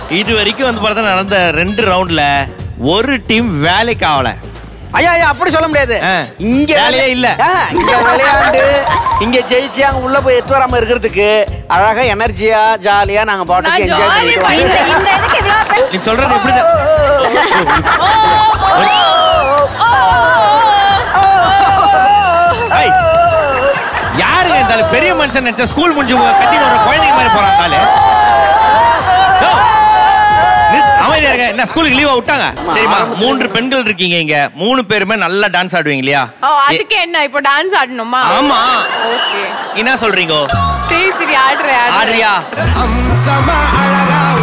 இது வரைக்கும் வந்து பார்த்தா நடந்த ரெண்டு ரவுண்ட்ல ஒரு டீம் வேலைக்கு ஆகல ஐயா ஐயா அப்படி சொல்ல முடியாது ஆ. இங்க வேலையே இல்ல. ஆ, இங்க விளையாண்டு இங்க ஜெயிச்சு அங்க உள்ள போய் எத்து வராம இருக்கிறதுக்கு அழகா எனர்ஜியா ஜாலியா நாங்க பாட்டுக்கு நான் என்ஜாய் jolly பண்ணிட்டு இந்த இந்த இதுக்கு இவ்வளவு பெண் நீ சொல்றது எப்படி ஏய், யாருங்க இந்த ஆளு? பெரிய மனுஷன் நினைச்சா ஸ்கூல் முடிஞ்சு கத்திட்டு வர குழந்தைங்க மாதிரி போறாங்க ஆளு யோ, நிறுத்து, அமைதியா இருங்க என்ன ஸ்கூலுக்கு லீவா விட்டாங்க சரிம்மா மூன்று பெண்கள் இருக்கீங்க இங்க மூணு பேருமே நல்லா டான்ஸ் ஆடுவீங்க இல்லையா ஓ அதுக்கு என்ன இப்போ டான்ஸ் ஆடணுமா ஆமா ஓகே என்ன சொல்றீங்க சரி சரி ஆடுறேன் ஆடுறேன் ஆடுறியா அம்சமா அழகா